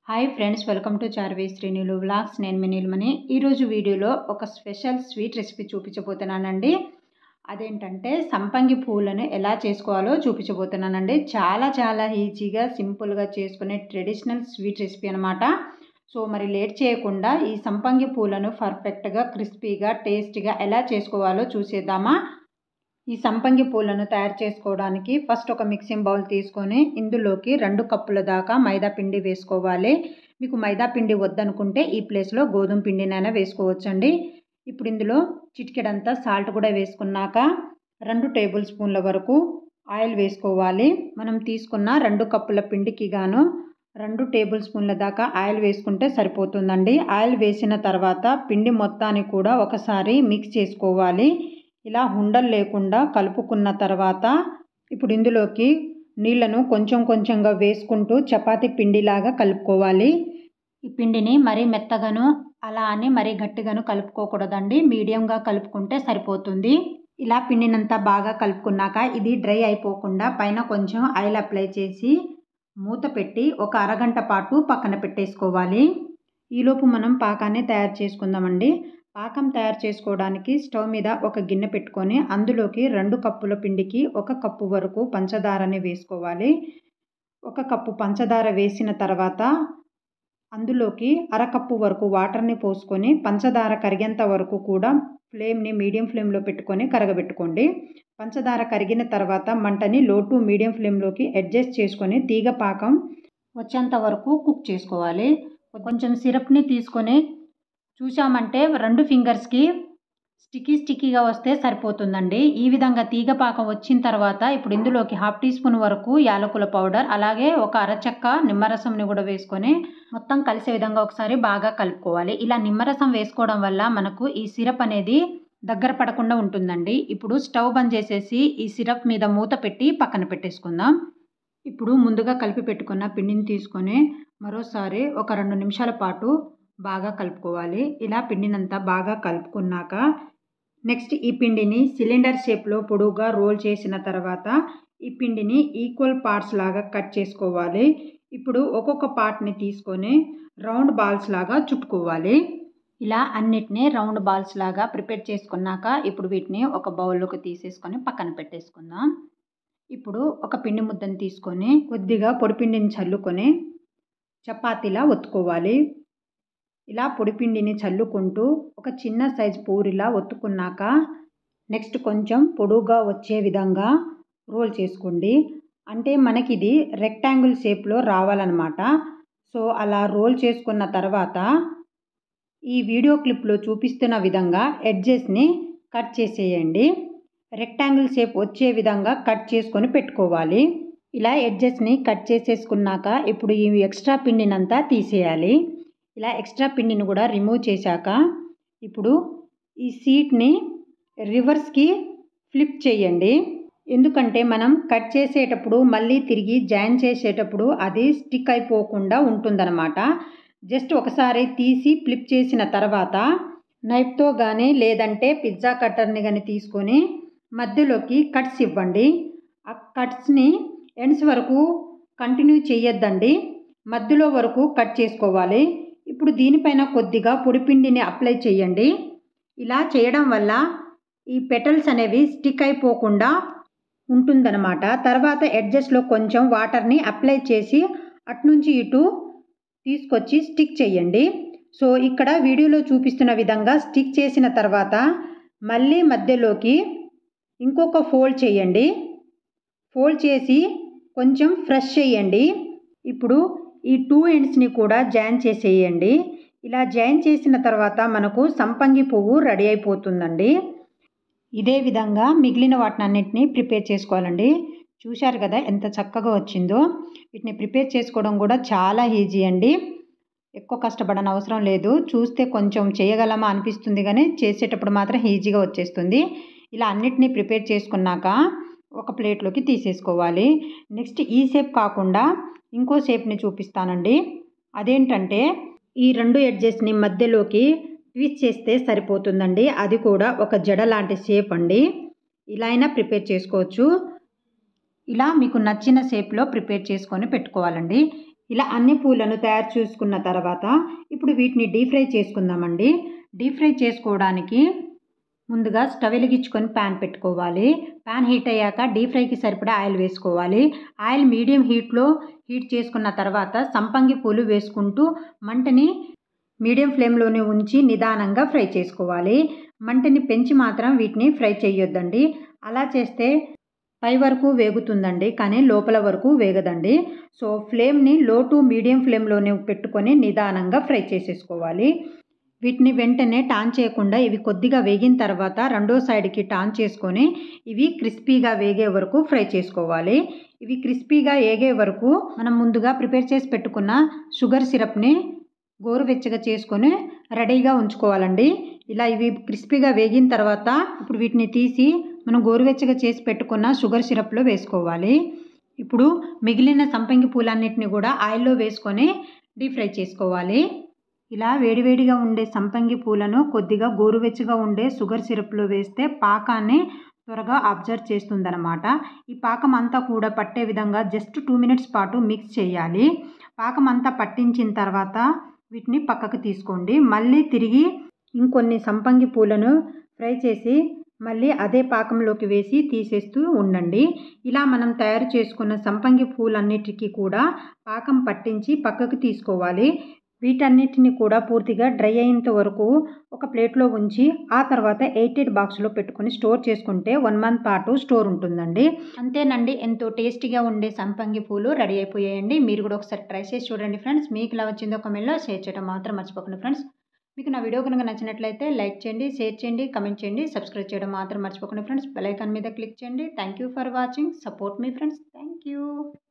hi friends welcome to Charvi శ్రీనిలు vlogs నేను మీ నీలమణి ఈరోజు వీడియోలో ఒక స్పెషల్ స్వీట్ రెసిపీ చూపించబోతున్నానండి అదేంటంటే సంపంగి పువ్వులను ఎలా చేసుకోవాలో చూపించబోతున్నానండి చాలా చాలా ఈజీగా సింపుల్గా చేసుకునే ట్రెడిషనల్ స్వీట్ రెసిపీ అనమాట సో మరి లేట్ చేయకుండా ఈ సంపంగి పూలను పర్ఫెక్ట్గా క్రిస్పీగా టేస్టీగా ఎలా చేసుకోవాలో చూసేద్దామా ఈ సంపంగి పూలను తయారు చేసుకోవడానికి ఫస్ట్ ఒక మిక్సింగ్ బౌల్ తీసుకొని ఇందులోకి రెండు కప్పుల దాకా మైదా పిండి వేసుకోవాలి మీకు మైదా పిండి వద్దనుకుంటే ఈ ప్లేస్లో గోధుమ పిండినైనా వేసుకోవచ్చండి ఇప్పుడు ఇందులో చిటికెడంతా సాల్ట్ కూడా వేసుకున్నాక రెండు టేబుల్ స్పూన్ల వరకు ఆయిల్ వేసుకోవాలి మనం తీసుకున్న రెండు కప్పుల పిండికి గాను రెండు టేబుల్ స్పూన్ల దాకా ఆయిల్ వేసుకుంటే సరిపోతుందండి ఆయిల్ వేసిన తర్వాత పిండి మొత్తాన్ని కూడా ఒకసారి మిక్స్ చేసుకోవాలి ఇలా ఉండలు లేకుండా కలుపుకున్న తర్వాత ఇప్పుడు ఇందులోకి నీళ్లను కొంచెం కొంచెంగా వేసుకుంటూ చపాతీ పిండిలాగా కలుపుకోవాలి ఈ పిండిని మరీ మెత్తగాను అలా అని మరీ గట్టిగాను కలుపుకోకూడదండి మీడియంగా కలుపుకుంటే సరిపోతుంది ఇలా పిండినంతా బాగా కలుపుకున్నాక ఇది డ్రై అయిపోకుండా పైన కొంచెం ఆయిల్ అప్లై చేసి మూత పెట్టి ఒక అరగంట పాటు పక్కన పెట్టేసుకోవాలి ఈలోపు మనం పాకాన్ని తయారు చేసుకుందామండి పాకం తయారు చేసుకోవడానికి స్టవ్ మీద ఒక గిన్నె పెట్టుకొని అందులోకి రెండు కప్పుల పిండికి ఒక కప్పు వరకు పంచదారని వేసుకోవాలి ఒక కప్పు పంచదార వేసిన తర్వాత అందులోకి అరకప్పు వరకు వాటర్ని పోసుకొని పంచదార కరిగేంత వరకు కూడా ఫ్లేమ్ని మీడియం ఫ్లేమ్లో పెట్టుకొని కరగబెట్టుకోండి పంచదార కరిగిన తర్వాత మంటని లో టు మీడియం ఫ్లేమ్లోకి అడ్జస్ట్ చేసుకొని తీగ పాకం వచ్చేంత వరకు కుక్ చేసుకోవాలి కొంచెం సిరప్ని తీసుకొని చూసామంటే రెండు ఫింగర్స్కి స్టిక్కీ స్టిక్కీగా వస్తే సరిపోతుందండి ఈ విధంగా తీగ పాకం వచ్చిన తర్వాత ఇప్పుడు ఇందులోకి హాఫ్ టీ స్పూన్ వరకు యాలకుల పౌడర్ అలాగే ఒక అరచక్క నిమ్మరసంని కూడా వేసుకొని మొత్తం కలిసే విధంగా ఒకసారి బాగా కలుపుకోవాలి ఇలా నిమ్మరసం వేసుకోవడం వల్ల మనకు ఈ సిరప్ అనేది దగ్గర పడకుండా ఉంటుందండి ఇప్పుడు స్టవ్ బంద్ చేసేసి ఈ సిరప్ మీద మూత పెట్టి పక్కన పెట్టేసుకుందాం ఇప్పుడు ముందుగా కలిపి పెట్టుకున్న పిండిని తీసుకొని మరోసారి ఒక రెండు నిమిషాల పాటు బాగా కలుపుకోవాలి ఇలా పిండినంతా బాగా కలుపుకున్నాక నెక్స్ట్ ఈ పిండిని సిలిండర్ షేప్లో పొడువుగా రోల్ చేసిన తర్వాత ఈ పిండిని ఈక్వల్ పార్ట్స్ లాగా కట్ చేసుకోవాలి ఇప్పుడు ఒక్కొక్క పార్ట్ని తీసుకొని రౌండ్ బాల్స్ లాగా చుట్టుకోవాలి ఇలా అన్నిటినీ రౌండ్ బాల్స్ లాగా ప్రిపేర్ చేసుకున్నాక ఇప్పుడు వీటిని ఒక బౌల్లోకి తీసేసుకొని పక్కన పెట్టేసుకుందాం ఇప్పుడు ఒక పిండి ముద్దను తీసుకొని కొద్దిగా పొడిపిండిని చల్లుకొని చపాతీలా ఒత్తుకోవాలి ఇలా పొడిపిండిని చల్లుకుంటూ ఒక చిన్న సైజు పూరిలా ఒత్తుకున్నాక నెక్స్ట్ కొంచెం పొడువుగా వచ్చే విధంగా రోల్ చేసుకోండి అంటే మనకి ఇది రెక్టాంగిల్ షేప్లో రావాలన్నమాట సో అలా రోల్ చేసుకున్న తర్వాత ఈ వీడియో క్లిప్లో చూపిస్తున్న విధంగా ఎడ్జెస్ని కట్ చేసేయండి రెక్టాంగిల్ షేప్ వచ్చే విధంగా కట్ చేసుకొని పెట్టుకోవాలి ఇలా ఎడ్జెస్ని కట్ చేసేసుకున్నాక ఇప్పుడు ఈ ఎక్స్ట్రా పిండినంతా తీసేయాలి ఇలా ఎక్స్ట్రా పిండిని కూడా రిమూవ్ చేశాక ఇప్పుడు ఈ సీట్ని రివర్స్కి ఫ్లిప్ చేయండి ఎందుకంటే మనం కట్ చేసేటప్పుడు మళ్ళీ తిరిగి జాయిన్ చేసేటప్పుడు అది స్టిక్ అయిపోకుండా ఉంటుందన్నమాట జస్ట్ ఒకసారి తీసి ఫ్లిప్ చేసిన తర్వాత నైఫ్తో కానీ లేదంటే పిజ్జా కట్టర్ని కానీ తీసుకొని మధ్యలోకి కట్స్ ఇవ్వండి ఆ కట్స్ని ఎండ్స్ వరకు కంటిన్యూ చేయొద్దండి మధ్యలో వరకు కట్ చేసుకోవాలి ఇప్పుడు దీనిపైన కొద్దిగా పొడిపిండిని అప్లై చేయండి ఇలా చేయడం వల్ల ఈ పెటల్స్ అనేవి స్టిక్ అయిపోకుండా ఉంటుందన్నమాట తర్వాత ఎడ్జస్ట్లో కొంచెం వాటర్ని అప్లై చేసి అట్నుంచి ఇటు తీసుకొచ్చి స్టిక్ చేయండి సో ఇక్కడ వీడియోలో చూపిస్తున్న విధంగా స్టిక్ చేసిన తర్వాత మళ్ళీ మధ్యలోకి ఇంకొక ఫోల్డ్ చేయండి ఫోల్డ్ చేసి కొంచెం ఫ్రెష్ చేయండి ఇప్పుడు ఈ టూ ఎండ్స్ని కూడా జాయిన్ చేసేయండి ఇలా జాయిన్ చేసిన తర్వాత మనకు సంపంగి పువ్వు రెడీ అయిపోతుందండి ఇదే విధంగా మిగిలిన వాటిని అన్నింటినీ ప్రిపేర్ చేసుకోవాలండి చూశారు కదా ఎంత చక్కగా వచ్చిందో వీటిని ప్రిపేర్ చేసుకోవడం కూడా చాలా ఈజీ అండి ఎక్కువ కష్టపడని అవసరం లేదు చూస్తే కొంచెం చేయగలమా అనిపిస్తుంది కానీ చేసేటప్పుడు మాత్రం ఈజీగా వచ్చేస్తుంది ఇలా అన్నిటినీ ప్రిపేర్ చేసుకున్నాక ఒక ప్లేట్లోకి తీసేసుకోవాలి నెక్స్ట్ ఈ షేప్ కాకుండా ఇంకో షేప్ని చూపిస్తానండి అదేంటంటే ఈ రెండు ఎడ్జెస్ని మధ్యలోకి ట్విస్ట్ చేస్తే సరిపోతుందండి అది కూడా ఒక జడ లాంటి షేప్ అండి ఇలా అయినా ప్రిపేర్ చేసుకోవచ్చు ఇలా మీకు నచ్చిన షేప్లో ప్రిపేర్ చేసుకొని పెట్టుకోవాలండి ఇలా అన్ని పూలను తయారు చేసుకున్న తర్వాత ఇప్పుడు వీటిని డీప్ ఫ్రై చేసుకుందామండి డీప్ ఫ్రై చేసుకోవడానికి ముందుగా స్టవ్ వెలిగించుకొని ప్యాన్ పెట్టుకోవాలి ప్యాన్ హీట్ అయ్యాక డీప్ ఫ్రైకి సరిపడా ఆయిల్ వేసుకోవాలి ఆయిల్ మీడియం హీట్లో హీట్ చేసుకున్న తర్వాత సంపంగి పూలు వేసుకుంటూ మంటని మీడియం ఫ్లేమ్లోనే ఉంచి నిదానంగా ఫ్రై చేసుకోవాలి మంటని పెంచి మాత్రం వీటిని ఫ్రై చేయొద్దండి అలా చేస్తే పై వరకు వేగుతుందండి కానీ లోపల వరకు వేగదండి సో ఫ్లేమ్ని లో టు మీడియం ఫ్లేమ్లోనే పెట్టుకొని నిదానంగా ఫ్రై చేసేసుకోవాలి వీటిని వెంటనే టాన్ చేయకుండా ఇవి కొద్దిగా వేగిన తర్వాత రెండో సైడ్కి టాన్ చేసుకొని ఇవి క్రిస్పీగా వేగే వరకు ఫ్రై చేసుకోవాలి ఇవి క్రిస్పీగా వేగే వరకు మనం ముందుగా ప్రిపేర్ చేసి పెట్టుకున్న షుగర్ సిరప్ని గోరువెచ్చగా చేసుకొని రెడీగా ఉంచుకోవాలండి ఇలా ఇవి క్రిస్పీగా వేగిన తర్వాత ఇప్పుడు వీటిని తీసి మనం గోరువెచ్చగా చేసి పెట్టుకున్న షుగర్ సిరప్లో వేసుకోవాలి ఇప్పుడు మిగిలిన సంపంగి పూలన్నిటిని కూడా ఆయిల్లో వేసుకొని డీప్ ఫ్రై చేసుకోవాలి ఇలా వేడివేడిగా ఉండే సంపంగి పూలను కొద్దిగా గోరువెచ్చగా ఉండే షుగర్ సిరప్లో వేస్తే పాకాన్ని త్వరగా అబ్జర్వ్ చేస్తుందన్నమాట ఈ పాకం అంతా కూడా పట్టే విధంగా జస్ట్ టూ మినిట్స్ పాటు మిక్స్ చేయాలి పాకం అంతా పట్టించిన తర్వాత వీటిని పక్కకు తీసుకోండి మళ్ళీ తిరిగి ఇంకొన్ని సంపంగి పూలను ఫ్రై చేసి మళ్ళీ అదే పాకంలోకి వేసి తీసేస్తూ ఉండండి ఇలా మనం తయారు చేసుకున్న సంపంగి పూలన్నిటికీ కూడా పాకం పట్టించి పక్కకు తీసుకోవాలి వీటన్నిటిని కూడా పూర్తిగా డ్రై అయ్యేంత వరకు ఒక ప్లేట్లో ఉంచి ఆ తర్వాత ఎయిటెడ్ బాక్స్లో పెట్టుకొని స్టోర్ చేసుకుంటే వన్ మంత్ పాటు స్టోర్ ఉంటుందండి అంతేనండి ఎంతో టేస్టీగా ఉండే సంపంగి పూలు రెడీ అయిపోయాయండి మీరు కూడా ఒకసారి ట్రై చేసి చూడండి ఫ్రెండ్స్ మీకు ఇలా వచ్చిందో కమెంట్లో షేర్ చేయడం మాత్రం మర్చిపోకండి ఫ్రెండ్స్ మీకు నా వీడియో కనుక నచ్చినట్లయితే లైక్ చేయండి షేర్ చేయండి కమెంట్ చేయండి సబ్స్క్రైబ్ చేయడం మాత్రం మర్చిపోకండి ఫ్రెండ్స్ బెల్ ఐకాన్ మీద క్లిక్ చేయండి thank you for watching support మీ ఫ్రెండ్స్ థ్యాంక్ యూ